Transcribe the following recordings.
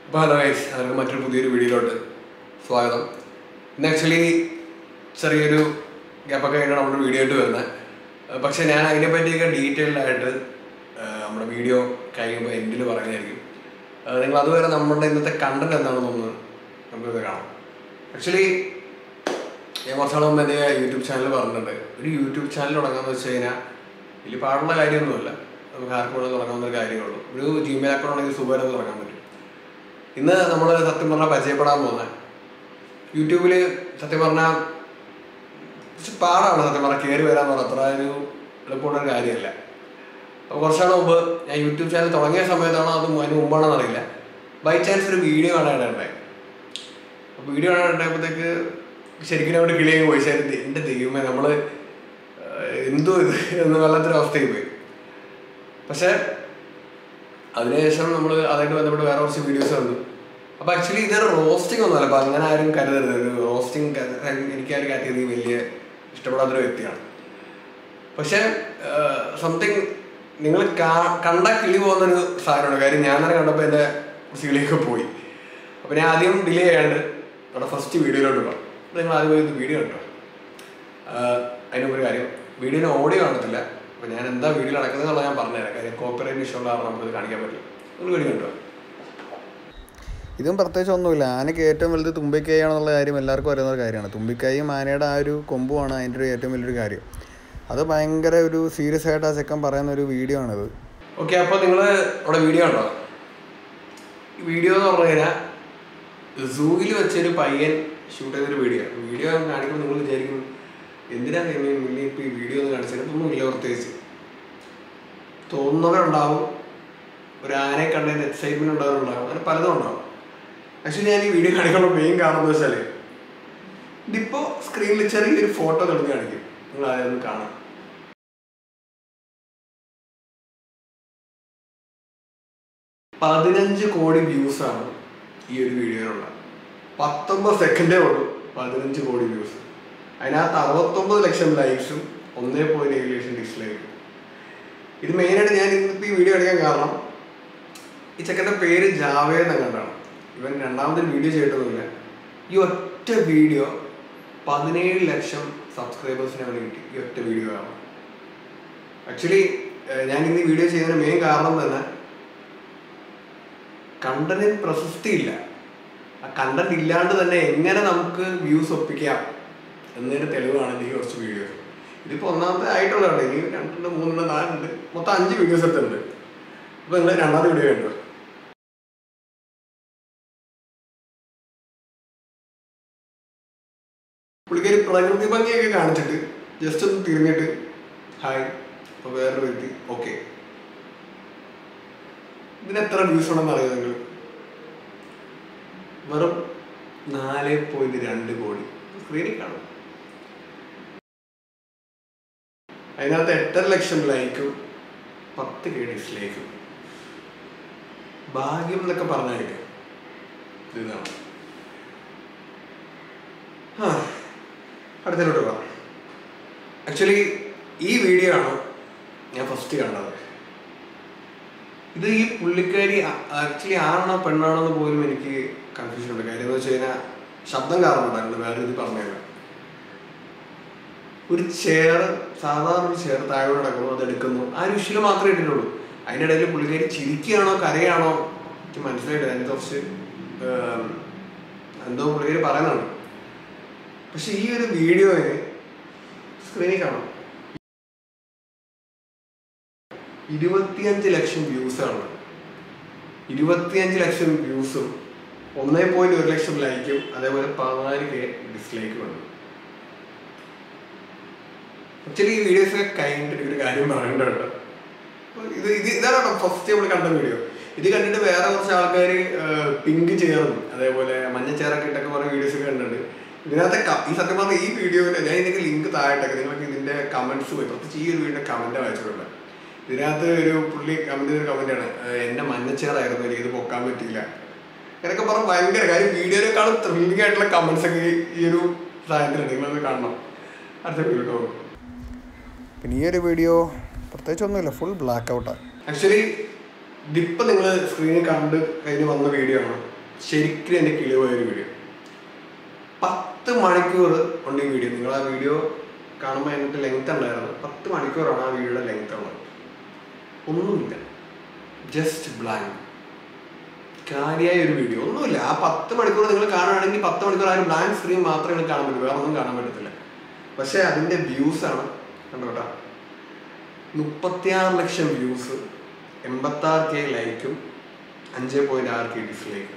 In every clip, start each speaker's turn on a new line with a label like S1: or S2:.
S1: അപ്പോൾ hello guys അവർക്ക് മറ്റൊരു പുതിയൊരു വീഡിയോയിലോട്ട് സ്വാഗതം ഇന്ന് ആക്ച്വലി ചെറിയൊരു ഗ്യാപ്പൊക്കെ കഴിഞ്ഞാണ് നമ്മുടെ വീഡിയോ ആയിട്ട് വരുന്നത് ഏഹ് പക്ഷേ ഞാൻ അതിനെ പറ്റിയൊക്കെ ഡീറ്റെയിൽഡ് ആയിട്ട് ഏഹ് നമ്മുടെ വീഡിയോ കഴിയുമ്പോൾ എൻഡിൽ പറയുന്നതായിരിക്കും ഏഹ് നിങ്ങൾ അതുവരെ നമ്മുടെ ഇന്നത്തെ കണ്ടന്റ് എന്താണെന്നൊന്ന് നമുക്കിത് കാണാം ആക്ച്വലി ഞാൻ കുറച്ചാൾ മുമ്പ് എൻ്റെ യൂട്യൂബ് ചാനൽ പറഞ്ഞിട്ടുണ്ട് ഒരു യൂട്യൂബ് ചാനൽ തുടങ്ങാന്ന് വെച്ച് കഴിഞ്ഞാൽ വലിയ പാടുള്ള കാര്യമൊന്നുമില്ല നമുക്ക് ആർക്കും വേണമെങ്കിൽ തുടങ്ങാവുന്ന ഒരു കാര്യമുള്ളൂ ഒരു ജിമെയിൽ അക്കൗണ്ട് ഉണ്ടെങ്കിൽ സുഖമായിട്ട് തുടങ്ങാൻ പറ്റും ഇന്ന് നമ്മൾ സത്യം പറഞ്ഞാൽ പരിചയപ്പെടാൻ പോകുന്നത് യൂട്യൂബിൽ സത്യം പറഞ്ഞാൽ കുറച്ച് പാടാണ് സത്യം പറഞ്ഞാൽ കയറി വരാന്ന് പറഞ്ഞാൽ അത്ര ഒരു എളുപ്പമുള്ള ഒരു കാര്യമല്ല അപ്പോൾ കുറച്ചാൾ മുമ്പ് ഞാൻ യൂട്യൂബ് ചാനൽ തുടങ്ങിയ സമയത്താണോ അത് അതിന് മുമ്പാണെന്ന് അറിയില്ല ബൈ ചാൻസ് ഒരു വീഡിയോ കാണാനുണ്ടായി അപ്പോൾ വീഡിയോ കാണാനുണ്ടായപ്പോഴത്തേക്ക് ശരിക്കും അവിടെ കിളിയൊക്കെ പോയി ശരി എൻ്റെ ദൈവമേ നമ്മൾ എന്തോ ഇത് എന്ന് വല്ലാത്തൊരു അവസ്ഥയിൽ പോയി പക്ഷേ അതിനുശേഷം നമ്മൾ അതുമായിട്ട് ബന്ധപ്പെട്ട് വേറെ കുറച്ച് വീഡിയോസ് കണ്ടു അപ്പോൾ ആക്ച്വലി ഇതൊരു റോസ്റ്റിംഗ് ഒന്നുമല്ല അപ്പോൾ അങ്ങനെ ആരും കരുതരുത് ഒരു റോസ്റ്റിംഗ് എനിക്ക് ആ ഒരു കാറ്റഗറി വലിയ ഇഷ്ടപ്പെടാത്തൊരു വ്യക്തിയാണ് പക്ഷേ സംതിങ് നിങ്ങൾ കണ്ട കിളി പോകുന്നൊരു സാധനമാണ് കാര്യം ഞാൻ തന്നെ കണ്ടപ്പോൾ എൻ്റെ കിളിയൊക്കെ പോയി അപ്പോൾ ഞാൻ ആദ്യം ഡിലേ ചെയ്യാണ്ട് നമ്മുടെ ഫസ്റ്റ് വീഡിയോയിലോട്ട് പോകാം അപ്പോൾ നിങ്ങൾ ആദ്യം പോയി വീഡിയോ കണ്ടോ അതിനൊരു കാര്യം വീഡിയോന് ഓഡിയോ കാണത്തില്ല അപ്പോൾ ഞാൻ എന്താ വീഡിയോ നടക്കുന്നത് എന്നുള്ളത് ഞാൻ പറഞ്ഞുതരാം കാര്യം കോപ്പറേറ്റ് ഇഷ്യൂ ഉള്ള കാരണം നമുക്കത് കാണിക്കാൻ പറ്റില്ല നിങ്ങൾ വീഡിയോ കണ്ടോ
S2: ഇതും പ്രത്യേകിച്ച് ഒന്നുമില്ല ആനയ്ക്ക് ഏറ്റവും വലുത് തുമ്പിക്കൈയാണെന്നുള്ള കാര്യം എല്ലാവർക്കും അറിയുന്ന ഒരു കാര്യമാണ് തുമ്പിക്കൈയും ആനയുടെ ആ ഒരു കൊമ്പുമാണ് അതിൻ്റെ ഒരു ഏറ്റവും വലിയൊരു കാര്യം അത് ഭയങ്കര ഒരു സീരിയസ് ആയിട്ട് ആ ചെക്കൻ പറയുന്ന ഒരു വീഡിയോ ആണിത്
S1: ഓക്കെ അപ്പോൾ നിങ്ങൾ അവിടെ വീഡിയോ ഉണ്ടോ ഈ വീഡിയോ എന്ന് പറഞ്ഞു കഴിഞ്ഞാൽ സൂവിൽ വെച്ചൊരു പയ്യൻ ഷൂട്ട് ചെയ്തൊരു വീഡിയോ വീഡിയോ കാണിക്കുമ്പോൾ നിങ്ങൾ വിചാരിക്കും എന്തിനാ മില്ലി ഇപ്പോൾ ഈ വീഡിയോ ഒന്ന് കാണിച്ചത് ഒന്നുമില്ല പ്രത്യേകിച്ച് തോന്നുന്നവരുണ്ടാവും ഒരു ആനയെ കണ്ടതിന് എക്സൈറ്റ്മെന്റ് ഉണ്ടാവുന്നുണ്ടാവും അങ്ങനെ പലതും ഉണ്ടാവും ആക്ച്വലി ഞാൻ ഈ വീഡിയോ കാണിക്കുമ്പോൾ മെയിൻ കാണുന്നത് വെച്ചാൽ ഇതിപ്പോൾ സ്ക്രീനിൽ ചെറിയൊരു ഫോട്ടോ തെളിഞ്ഞ് കാണിക്കും നിങ്ങൾ ആദ്യം ഒന്ന് കാണാം പതിനഞ്ച് കോടി വ്യൂസ് ആണ് ഈ ഒരു വീഡിയോയിലുള്ള പത്തൊമ്പത് സെക്കൻഡേ ഉള്ളൂ പതിനഞ്ച് കോടി വ്യൂസ് അതിനകത്ത് അറുപത്തൊമ്പത് ലക്ഷം ലൈക്സും ഒന്നേ പോയിന്റ് ഏഴ് ലക്ഷം ഡിസ്ലൈക്കും ഇത് മെയിനായിട്ട് ഞാൻ ഇന്നിപ്പോൾ ഈ വീഡിയോ എടുക്കാൻ കാരണം ഈ ചെക്കൻ്റെ പേര് ജാവേദ് കണ്ടാണ് ഇവൻ രണ്ടാമതൊരു വീഡിയോ ചെയ്തിട്ടൊന്നുമില്ല ഈ ഒറ്റ വീഡിയോ പതിനേഴ് ലക്ഷം സബ്സ്ക്രൈബേഴ്സിനെ അവന് കിട്ടി ഈ ഒറ്റ വീഡിയോ ആണ് ആക്ച്വലി ഞാൻ ഇന്ന് ഈ വീഡിയോ ചെയ്യുന്നതിന് മെയിൻ കാരണം തന്നെ കണ്ടന്റിന് പ്രശസ്തി ഇല്ല ആ കണ്ടന്റ് ഇല്ലാണ്ട് തന്നെ എങ്ങനെ നമുക്ക് വ്യൂസ് ഒപ്പിക്കാം എന്നതിന്റെ തെളിവാണ് ഈ കുറച്ച് വീഡിയോസ് ഇതിപ്പോ ഒന്നാമത്തെ ആയിട്ടുള്ളതാണ് ഇനി രണ്ടുണ്ട് മൂന്നുണ്ട് നാലുണ്ട് മൊത്തം അഞ്ച് വീഡിയോസ് എടുത്തിട്ടുണ്ട് അപ്പൊ നിങ്ങൾ രണ്ടാമത്തെ വീഡിയോ കണ്ടു പുള്ളിക്കാരി പ്രകൃതി ഭംഗിയൊക്കെ കാണിച്ചിട്ട് ജസ്റ്റ് ഒന്ന് തിരിഞ്ഞിട്ട് ഹായ് അപ്പൊ വേറൊരു വ്യക്തി ഓക്കെ ഇതിന് എത്ര വ്യൂസ് ഉണ്ടെന്ന് അറിയോ നിങ്ങൾ വെറും നാല് പോയിന്റ് രണ്ട് കോടി സ്ക്രീനിൽ കാണും അതിനകത്ത് എട്ടര ലക്ഷം ലൈക്കും പത്ത് കെ ഡിസ്ലൈക്കും ഭാഗ്യം എന്നൊക്കെ പറഞ്ഞായിരിക്കും ഇതാണ് ആ അടുത്തതിലോട്ട് പോകാം ആക്ച്വലി ഈ വീഡിയോ ആണ് ഞാൻ ഫസ്റ്റ് കണ്ടത് ഇത് ഈ പുള്ളിക്കാരി ആക്ച്വലി ആണോ പെണ്ണാണോ എന്ന് പോലും എനിക്ക് കൺഫ്യൂഷൻ ഉണ്ട് കാര്യം എന്ന് വെച്ച് കഴിഞ്ഞാൽ ശബ്ദം കാരണം ഉണ്ടായിരുന്നു വേറെ ഇത് പറഞ്ഞേക്കാം ഒരു ചെയർ സാധാരണ ഒരു ചെയർ താഴെ കിടക്കുന്നു അത് എടുക്കുന്നു ആ ഒരു വിഷയം മാത്രമേ ഇട്ടിട്ടുള്ളൂ അതിനിടയിൽ പുള്ളിക്കാരി ചിരിക്കുകയാണോ കരയാണോ എനിക്ക് മനസ്സിലായിട്ട് അതിനെ കുറച്ച് എന്തോ പുള്ളിക്കാരി പറയുന്നുണ്ട് പക്ഷെ ഈ ഒരു വീഡിയോയിൽ സ്ക്രീനിൽ കാണാം ഇരുപത്തിയഞ്ച് ലക്ഷം വ്യൂസ് ആണ് ഇരുപത്തിയഞ്ച് ലക്ഷം വ്യൂസും ഒന്നേ പോയിന്റ് ഒരു ലക്ഷം ലൈക്കും അതേപോലെ പതിനാല് കെ ഡിസ്ലൈക്കും ഉണ്ട് ആക്ച്വലി ഈ വീഡിയോസ് ഒക്കെ കഴിഞ്ഞിട്ട് ഒരു കാര്യം പറയേണ്ടതുണ്ട് ഇത് ഇത് ഇതാണ് ഫസ്റ്റ് നമ്മൾ കണ്ട വീഡിയോ ഇത് കണ്ടിട്ട് വേറെ കുറച്ച് ആൾക്കാർ പിങ്ക് ചെയറും അതേപോലെ മഞ്ഞ ചെയറൊക്കെ ഇട്ടൊക്കെ കുറേ വീഡിയോസ് ഒക്കെ കണ്ടിട്ടുണ്ട് ഇതിനകത്തെ ഈ സത്യം പറഞ്ഞ ഈ വീഡിയോയിൽ ഞാൻ ഇതിന്റെ ലിങ്ക് താഴെട്ടൊക്കെ നിങ്ങൾക്ക് ഇതിന്റെ കമന്റ്സ് പോയി പ്രത്യേകിച്ച് ഈ ഒരു വീഡിയോ കമന്റ് വായിച്ചിട്ടുണ്ട് ഇതിനകത്ത് ഒരു പുള്ളി കമന്റ് ചെയ്തൊരു കമന്റ് ആണ് എന്റെ മഞ്ഞച്ചേറായിരുന്നു എനിക്ക് ഇത് പൊക്കാൻ പറ്റിയില്ല എന്നൊക്കെ പറഞ്ഞ ഭയങ്കര കാര്യം വീഡിയോയിലേക്കാളും ത്രില്ലിംഗ് ആയിട്ടുള്ള കമന്റ്സ് ഒക്കെ ഈ ഒരു സാധനത്തിലുണ്ട് നിങ്ങളത് കാണണം അടുത്ത വീഡിയോ
S2: പിന്നെ ഈ ഒരു വീഡിയോ പ്രത്യേകിച്ച് ഒന്നുമില്ല ഫുൾ ബ്ലാക്ക് ഔട്ടാണ്
S1: ആക്ച്വലി ഇതിപ്പോൾ നിങ്ങൾ സ്ക്രീനിൽ കണ്ട് കഴിഞ്ഞ് വന്ന വീഡിയോ ആണ് ശരിക്കും എൻ്റെ കിളി പോയൊരു വീഡിയോ പത്ത് മണിക്കൂർ ഉണ്ട് ഈ വീഡിയോ നിങ്ങൾ ആ വീഡിയോ കാണുമ്പോൾ അതിൻ്റെ ലെങ്ത് ഉണ്ടായിരുന്നു പത്ത് മണിക്കൂറാണ് ആ വീഡിയോയുടെ ലെങ്ത് ഉള്ളത് ഒന്നുമില്ല ജസ്റ്റ് ബ്ലാങ്ക് കാര്യമായ ഒരു വീഡിയോ ഒന്നുമില്ല ആ പത്ത് മണിക്കൂർ നിങ്ങൾ കാണുകയാണെങ്കിൽ പത്ത് മണിക്കൂർ ആ ഒരു ബ്ലാങ്ക് സ്ക്രീൻ മാത്രമേ നിങ്ങൾക്ക് കാണാൻ പറ്റൂ വേറെ ഒന്നും കാണാൻ പറ്റത്തില്ല പക്ഷേ അതിൻ്റെ വ്യൂസ് ആണ് കണ്ടോട്ടാ മുപ്പത്തിയാറ് ലക്ഷം വ്യൂസ് എൺപത്താറ് കെ ലൈക്കും അഞ്ച് പോയിന്റ് ആറ് കെ ഡിസ്ലൈക്കും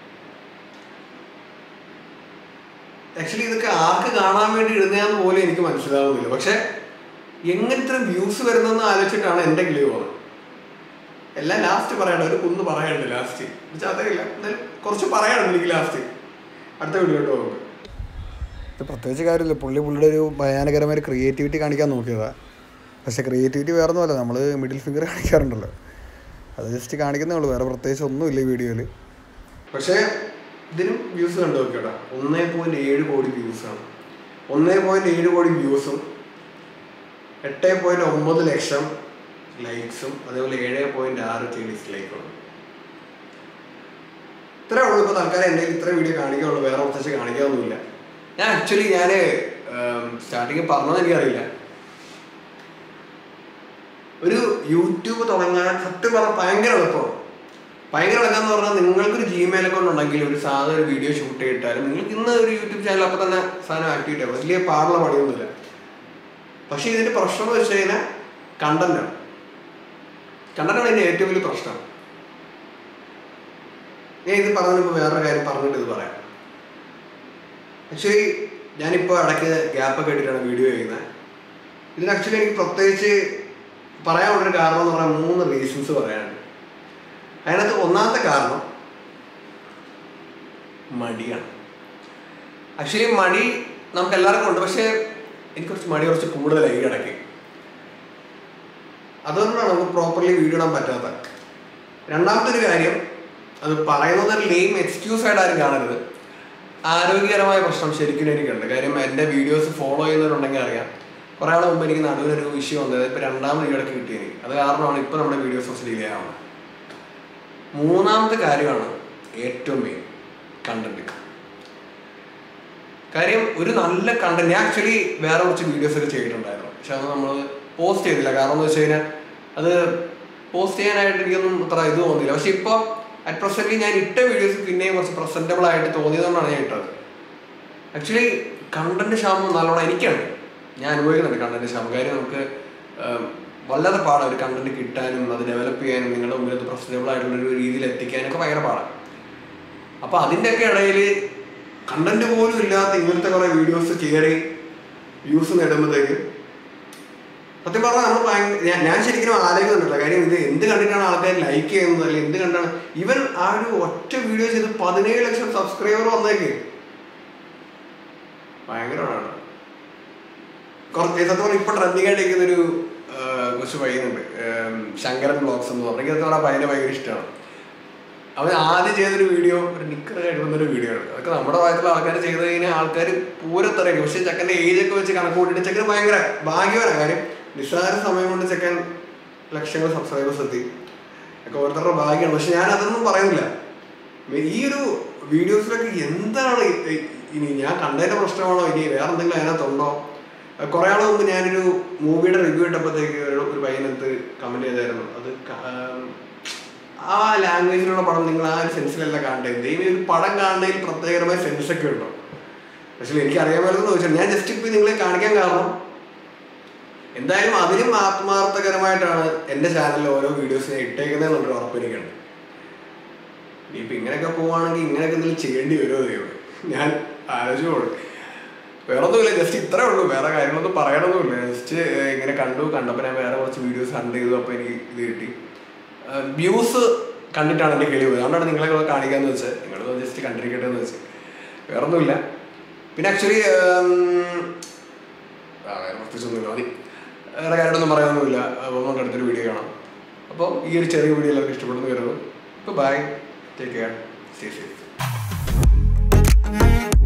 S1: ആക്ച്വലി ഇതൊക്കെ ആർക്ക് കാണാൻ വേണ്ടി ഇടുന്നതെന്ന് പോലും എനിക്ക് മനസ്സിലാവുന്നില്ല പക്ഷെ എങ്ങനത്തെ വ്യൂസ് വരുന്നെന്ന് ആലോചിച്ചിട്ടാണ് എൻ്റെ കിളി പോകുന്നത് എല്ലാം ലാസ്റ്റ് പറയണ്ട ഒരു കുന്ന് പറയാനുണ്ട് ലാസ്റ്റ് എന്നുവെച്ചാൽ അതറിയില്ല എന്നാലും കുറച്ച് പറയാനുണ്ട് എനിക്ക് ലാസ്റ്റ് അടുത്ത വീഡിയോട്ട് പോകും
S2: ഇത് പ്രത്യേകിച്ച് കാര്യമില്ല പുള്ളി പുള്ളിയുടെ ഒരു ഭയാനകരമായ ഒരു ക്രിയേറ്റിവിറ്റി കാണിക്കാൻ നോക്കിയതാ പക്ഷേ ക്രിയേറ്റിവിറ്റി വേറെ ഒന്നുമല്ല നമ്മൾ മിഡിൽ ഫിംഗർ കാണിക്കാറുണ്ടല്ലോ അത് ജസ്റ്റ് കാണിക്കുന്നേ ഉള്ളൂ വേറെ പ്രത്യേകിച്ച് ഒന്നുമില്ല ഈ വീഡിയോയിൽ
S1: പക്ഷേ ഇതിനും വ്യൂസ് കണ്ടു നോക്കിയോടാ ഒന്നേ പോയിന്റ് ഏഴ് കോടി വ്യൂസ് ആണ് ഒന്നേ പോയിന്റ് ഏഴ് കോടി വ്യൂസും എട്ട് പോയിന്റ് ഒമ്പത് ലക്ഷം ലൈക്സും അതേപോലെ ഏഴ് പോയിന്റ് ആറ് കെ ഡിസ്ലൈക്കും ഇത്രേ ഉള്ളൂ ഇപ്പോൾ തൽക്കാലം എൻ്റെ കയ്യിൽ ഇത്ര വീഡിയോ കാണിക്കാനുള്ളൂ വേറെ പ്രത്യേകിച്ച് കാണിക്കാനൊന്നുമില്ല ഞാൻ ആക്ച്വലി ഞാൻ സ്റ്റാർട്ടിങ് പറഞ്ഞത് എനിക്കറിയില്ല ഒരു യൂട്യൂബ് തുടങ്ങാൻ സത്യം പറഞ്ഞാൽ ഭയങ്കര എളുപ്പമാണ് ഭയങ്കര എളുപ്പം പറഞ്ഞാൽ നിങ്ങൾക്കൊരു ജിമെയിൽ അക്കൗണ്ട് ഉണ്ടെങ്കിൽ ഒരു സാധാരണ ഒരു വീഡിയോ ഷൂട്ട് ചെയ്തിട്ടാലും നിങ്ങൾക്ക് ഇന്ന് ഒരു യൂട്യൂബ് ചാനൽ അപ്പോൾ തന്നെ സാധനം ആക്ടിവേറ്റ് ആവും വലിയ പാടുള്ള പണിയൊന്നുമില്ല പക്ഷേ ഇതിന്റെ പ്രശ്നം എന്ന് വെച്ച് കഴിഞ്ഞാൽ കണ്ടന്റാണ് കണ്ടന്റാണ് ഇതിന്റെ ഏറ്റവും വലിയ പ്രശ്നം ഞാൻ ഇത് പറഞ്ഞപ്പോൾ വേറൊരു കാര്യം പറഞ്ഞിട്ട് ഇത് പറയാം ആക്ച്വലി ഞാനിപ്പോൾ ഇടയ്ക്ക് ഗ്യാപ്പൊക്കെ ഇട്ടിട്ടാണ് വീഡിയോ ചെയ്യുന്നത് ഇതിന് ആക്ച്വലി എനിക്ക് പ്രത്യേകിച്ച് പറയാനുള്ളൊരു കാരണം എന്ന് പറഞ്ഞാൽ മൂന്ന് റീസൺസ് പറയാനുണ്ട് അതിനകത്ത് ഒന്നാമത്തെ കാരണം മടിയാണ് ആക്ച്വലി മടി നമുക്ക് എല്ലാവർക്കും ഉണ്ട് പക്ഷേ എനിക്ക് കുറച്ച് മടി കുറച്ച് കൂടുതലായി ഈ ഇടയ്ക്ക് അതുകൊണ്ടാണ് നമുക്ക് പ്രോപ്പർലി വീഡിയോ ഇടാൻ പറ്റാത്തത് രണ്ടാമത്തെ ഒരു കാര്യം അത് പറയുന്നത് ഒരു ലെയിം എക്സ്ക്യൂസ് ആയിട്ട് ആരും കാണരുത് ആരോഗ്യകരമായ പ്രശ്നം ശരിക്കും എനിക്കുണ്ട് കാര്യം എൻ്റെ വീഡിയോസ് ഫോളോ ചെയ്യുന്നവരുണ്ടെങ്കിൽ അറിയാം കുറേ നാൾ മുമ്പ് എനിക്ക് നടുവിനൊരു ഇഷ്യൂ വന്നത് ഇപ്പോൾ രണ്ടാമത് ഈ ഇടയ്ക്ക് കിട്ടിയത് അത് കാരണമാണ് ഇപ്പോൾ നമ്മുടെ വീഡിയോസ് കുറച്ച് ഡിലേ ആവുന്നത് മൂന്നാമത്തെ കാര്യമാണ് ഏറ്റവും മെയിൻ കണ്ടന്റ് കാര്യം ഒരു നല്ല കണ്ടന്റ് ഞാൻ ആക്ച്വലി വേറെ കുറച്ച് വീഡിയോസ് ഒക്കെ ചെയ്തിട്ടുണ്ടായിരുന്നു പക്ഷെ അത് നമ്മൾ പോസ്റ്റ് ചെയ്തില്ല കാരണം എന്ന് വെച്ച് കഴിഞ്ഞാൽ അത് പോസ്റ്റ് ചെയ്യാനായിട്ട് എനിക്കൊന്നും അത്ര ഇത് തോന്നിയില്ല പക്ഷെ ഇപ്പോൾ അറ്റ് പ്രസന്റ് ഞാൻ ഇട്ട വീഡിയോസ് പിന്നെയും കുറച്ച് പ്രസന്റബിൾ ആയിട്ട് തോന്നിയതുകൊണ്ടാണ് ഞാൻ ഇട്ടത് ആക്ച്വലി കണ്ടന്റ് ക്ഷാമം നല്ലോണം എനിക്കാണ് ഞാൻ അനുഭവിക്കുന്നുണ്ട് കണ്ടന്റ് ക്ഷാമം കാര്യം നമുക്ക് ആം, വളരെ പാടാണ് ഒരു കണ്ടന്റ് കിട്ടാനും അത് ഡെവലപ്പ് ചെയ്യാനും നിങ്ങളുടെ മുമ്പിൽ അത് പ്രസന്റബിൾ ആയിട്ടുള്ള ഒരു രീതിയിൽ എത്തിക്കാനൊക്കെ ഭയങ്കര പാടാണ് അപ്പൊ അതിൻ്റെയൊക്കെ ഇടയിൽ കണ്ടന്റ് പോലും ഇല്ലാത്ത ഇങ്ങനത്തെ കുറെ വീഡിയോസ് കയറി വ്യൂസ് നേടുമ്പോഴത്തേക്ക് സത്യം പറഞ്ഞാൽ നമ്മൾ ഭയങ്കര ഞാൻ- ഞാൻ ശരിക്കും ആലോചിക്കുന്നുണ്ടല്ലോ കാര്യം ഇത് എന്ത് കണ്ടിട്ടാണ് ആൾക്കാർ ലൈക്ക് ചെയ്യുന്നത് അല്ലെങ്കിൽ എന്ത് കണ്ടാണ് ഇവൻ ആ ഒരു ഒറ്റ വീഡിയോ ചെയ്ത് പതിനേഴ് ലക്ഷം സബ്സ്ക്രൈബർ വന്നേക്ക് ഭയങ്കരമാണ് കുറച്ച് സത്യം പറഞ്ഞാൽ ഇപ്പൊ ട്രെൻഡിങ് ആയിട്ട് ഇരിക്കുന്ന ഒരു കുറച്ച് പയ്യനുണ്ട് ഏം, ശങ്കരൻ ബ്ലോഗ്സ് എന്ന് പറഞ്ഞാൽ എനിക്ക് സത്യം പയ്യനെ ഭയങ്കര ഇഷ്ടമാണ് അവൻ ആദ്യം ചെയ്തൊരു വീഡിയോ ഒരു നിക്കർ കഴിവുന്നൊരു വീഡിയോ ആണ് അതൊക്കെ നമ്മുടെ പ്രായത്തിലുള്ള ആൾക്കാർ ചെയ്ത് കഴിഞ്ഞാൽ ആൾക്കാർ പൂരത്തറിയാം പക്ഷെ ചെക്കൻ്റെ ഏജ് ഒക്കെ വെച്ച് കണക്ക് കൂട്ടിയിട്ട് ചെക്കൻ ഭയങ്കര ഭാഗ്യവാനാണ് കാര്യം നിസ്സാര സമയം കൊണ്ട് ചെക്കൻ ലക്ഷങ്ങൾ സബ്സ്ക്രൈബേഴ്സ് എത്തി ഒക്കെ ഓരോരുത്തരുടെ ഭാഗ്യമാണ് പക്ഷെ ഞാൻ അതൊന്നും പറയുന്നില്ല ഈ ഒരു വീഡിയോസിലൊക്കെ എന്താണ് ഇ- ഇ- ഇനി ഞാൻ കണ്ടതിന്റെ പ്രശ്നമാണോ ഇനി വേറെ എന്തെങ്കിലും അതിനകത്തുണ്ടോ കുറെ ആൾ മുമ്പ് ഞാനൊരു മൂവിയുടെ റിവ്യൂ ഇട്ടപ്പോഴത്തേക്ക് ഒരു ഒരു പയ്യനത്ത് കമന്റ് ചെയ്തായിരുന്നു അത് ക- ആം, ആ ലാംഗ്വേജിലുള്ള പടം നിങ്ങൾ ആ ഒരു സെൻസിലല്ല കാണേണ്ടത് ദൈവം ഒരു പടം കാണുന്നതിൽ പ്രത്യേകമായ സെൻസ് ഒക്കെ ഉണ്ടോ പക്ഷേ എനിക്ക് അറിയാൻ പറ്റുന്ന ചോദിച്ചാൽ ഞാൻ ജസ്റ്റ് ഇപ്പൊ നിങ്ങളെ കാണിക്കാൻ കാരണം എന്തായാലും അതിലും ആത്മാർത്ഥകരമായിട്ടാണ് എൻ്റെ ചാനലിൽ ഓരോ വീഡിയോസ് ഞാൻ ഇട്ടേക്കുന്നതെന്നുള്ളൊരു ഉറപ്പ് എനിക്കുണ്ട് ഇനിയിപ്പോൾ ഇങ്ങനെയൊക്കെ പോവുകയാണെങ്കിൽ ഇങ്ങനെയൊക്കെ എന്തെങ്കിലും ചെയ്യേണ്ടി വരുമോ ദൈവം ഞാൻ ആലോചിച്ചോളൂ വേറെ ഒന്നുമില്ല ജസ്റ്റ് ഇത്രേ ഉള്ളൂ വേറെ കാര്യങ്ങളൊന്നും പറയണമൊന്നുമില്ല ജസ്റ്റ് ഇങ്ങനെ കണ്ടു കണ്ടപ്പോൾ ഞാൻ വേറെ കുറച്ച് വീഡിയോസ് കണ്ട് ചെയ്തു അപ്പോൾ എനിക്ക് ഇത് കിട്ടി വ്യൂസ് കണ്ടിട്ടാണ് എൻ്റെ കിളി പോയത് അതുകൊണ്ടാണ് നിങ്ങളെ കൂടെ കാണിക്കാന്ന് വെച്ചത് നിങ്ങൾ ജസ്റ്റ് കണ്ടിരിക്കട്ടെ എന്ന് വെച്ച് വേറെ ഒന്നുമില്ല പിന്നെ ആക്ച്വലി വേറെ പ്രത്യേകിച്ചൊന്നുമില്ല മതി വേറെ കാര്യമൊന്നും പറയാനൊന്നുമില്ല അപ്പോൾ നമുക്ക് അടുത്തൊരു വീഡിയോ കാണാം അപ്പോൾ ഈ ഒരു ചെറിയ വീഡിയോ എല്ലാവർക്കും ഇഷ്ടപ്പെടുന്നു വരുന്നു അപ്പോൾ bye take care stay safe